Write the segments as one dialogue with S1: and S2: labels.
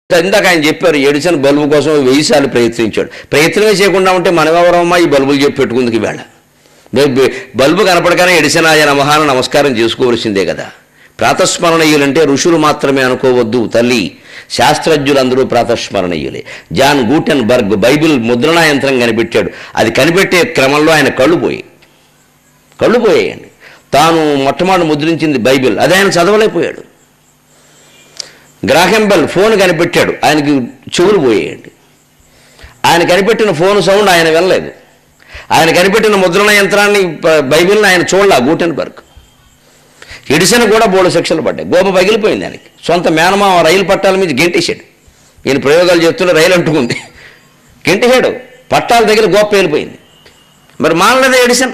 S1: ఇందాక ఆయన చెప్పారు ఎడిసన్ బల్బు కోసం వెయ్యి సార్లు ప్రయత్నించాడు ప్రయత్నమే చేయకుండా ఉంటే మనమెవరమ్మా ఈ బల్బులు చెప్పి పెట్టుకుందుకు ఈవేళ బె- బె- బల్బు కనపడగానే ఎడిసన్ ఆయన నమహాన నమస్కారం చేసుకోవలసిందే కదా ప్రాతస్మరణీయులంటే ఋషులు మాత్రమే అనుకోవద్దు తల్లి శాస్త్రజ్ఞులందరూ ప్రాతస్మరణీయులే జాన్ గూటెన్ బర్గ్ బైబిల్ ముద్రణా యంత్రం కనిపెట్టాడు అది కనిపెట్టే క్రమంలో ఆయన కళ్ళు పోయి కళ్ళు పోయాయండి తాను మొట్టమొదటి ముద్రించింది బైబిల్ అది ఆయన చదవలేకపోయాడు గ్రాహెంబెల్ ఫోన్ కనిపెట్టాడు ఆయనకి చెవులు పోయేయండి ఆయన కనిపెట్టిన ఫోన్ సౌండ్ ఆయన వినలేదు ఆయన కనిపెట్టిన ముద్రణ యంత్రాన్ని బ- బైబిల్ని ఆయన చూడలా గూటెన్బర్గ్ ఎడిసన్ కూడా బోర్డు శిక్షలు పడ్డాయి గోప పగిలిపోయింది ఆయనకి సొంత మేనమామ రైలు పట్టాల మీద గెంటేశాడు ఈయన ప్రయోగాలు చేస్తుంటే రైలు అంటుకుంది గెంటేశాడు పట్టాల దగ్గర గోప వెళ్ళిపోయింది మరి మానలేదా ఎడిసన్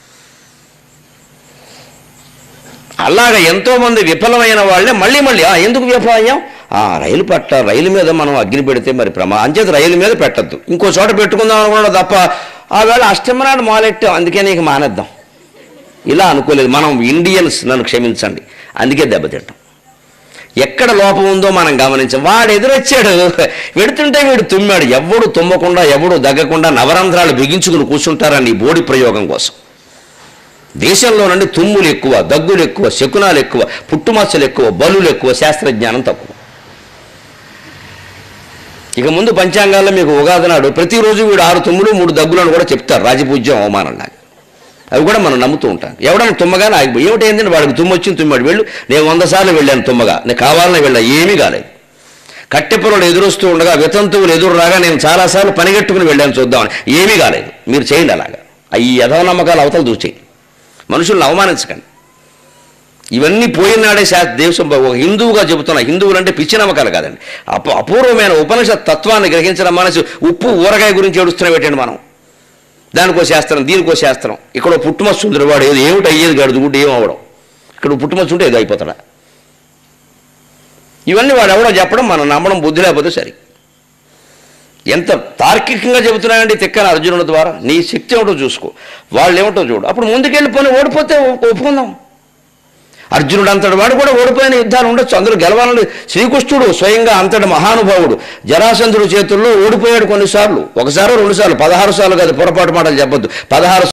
S1: అలాగ ఎంతోమంది విఫలమైన వాళ్ళే మళ్ళీ మళ్ళీ "ఆ, ఎందుకు విఫలమయ్యాం ఆ రైలు పట్ట రైలు మీద మనం అగ్ని పెడితే మరి ప్రమా అంచేత రైలు మీద పెట్టద్దు ఇంకో చోట పెట్టుకుందాం అనుకున్నాడు తప్ప ఆ వేళ అష్టమనాడు మొదలెట్టాం అందుకే నీకు మానేద్దాం ఇలా అనుకోలేదు మనం ఇండియన్స్ నన్ను క్షమించండి అందుకే దెబ్బతింటాం ఎక్కడ లోపం ఉందో మనం గమనించాం వాడు ఎదురొచ్చాడు వెడుతుంటే వీడు తుమ్మాడు ఎవడు తుమ్మకుండా ఎవడు దగ్గకుండా నవరంధ్రాలు బిగించుకుని కూర్చుంటారని ఈ బోడి ప్రయోగం కోసం దేశంలో నుండి తుమ్ములు ఎక్కువ దగ్గులు ఎక్కువ శకునాలు ఎక్కువ పుట్టుమచ్చలు ఎక్కువ బలులు ఎక్కువ శాస్త్రజ్ఞానం తక్కువ ఇక ముందు పంచాంగాల్లో మీకు ఉగాది నాడు ప్రతిరోజు వీడు ఆరు తుమ్ములు మూడు దగ్గులను కూడా చెప్తారు రాజపూజ్యం అవమానంలాగా అవి కూడా మనం నమ్ముతూ ఉంటాం ఎవడన్నా తుమ్మగానే ఆగిపోయి ఏమిటి ఏంటంటే వాడికి తుమ్ము వచ్చింది తుమ్మాడు వెళ్ళు నేను వంద సార్లు వెళ్ళాను తుమ్మగా నేను కావాలని వెళ్ళా ఏమీ కాలేదు కట్టెపొరలు ఎదురొస్తూ ఉండగా వితంతువులు ఎదురు రాగా నేను చాలాసార్లు పనిగట్టుకుని వెళ్ళాను చూద్దామని ఏమీ కాలేదు మీరు చేయండి అలాగా ఈ యథవ నమ్మకాలు అవతల దూచేయి మనుషుల్ని అవమానించకండి ఇవన్నీ పోయినాడే శా దేశం ఒక హిందువుగా చెబుతున్నా హిందువులు అంటే పిచ్చి నమ్మకాలు కాదండి అప అపూర్వమైన ఉపనిషత్ తత్వాన్ని గ్రహించడం మనసు ఉప్పు ఊరగాయ గురించి ఏడుస్తున్నాం పెట్టండి మనం దానికో శాస్త్రం దీనికో శాస్త్రం ఇక్కడ పుట్టుమచ్చు ఉంది వాడు ఏదో ఏమిటి అయ్యేది గడుదు గుడ్డు ఏం అవ్వడం ఇక్కడ పుట్టుమచ్చు ఉంటే ఏదో అయిపోతాడా ఇవన్నీ వాడు ఎవడో చెప్పడం మనం నమ్మడం బుద్ధి లేకపోతే సరి ఎంత తార్కికంగా చెబుతున్నాయండి తిక్కన అర్జునుడి ద్వారా నీ శక్తి ఏమిటో చూసుకో వాళ్ళు ఏమిటో చూడు అప్పుడు ముందుకెళ్ళిపోయి ఓడిపోతే ఒప్- ఒప్పుకుందాం అర్జునుడు అంతటి వాడు కూడా ఓడిపోయిన యుద్ధాలు ఉండొచ్చు అందరూ గెలవాలని శ్రీకృష్ణుడు స్వయంగా అంతటి మహానుభావుడు జరాసంధుడి చేతుల్లో ఓడిపోయాడు కొన్నిసార్లు ఒకసారి రెండుసార్లు పదహారు సార్లు కాదు పొరపాటు మాటలు చెప్పొద్దు పదహారు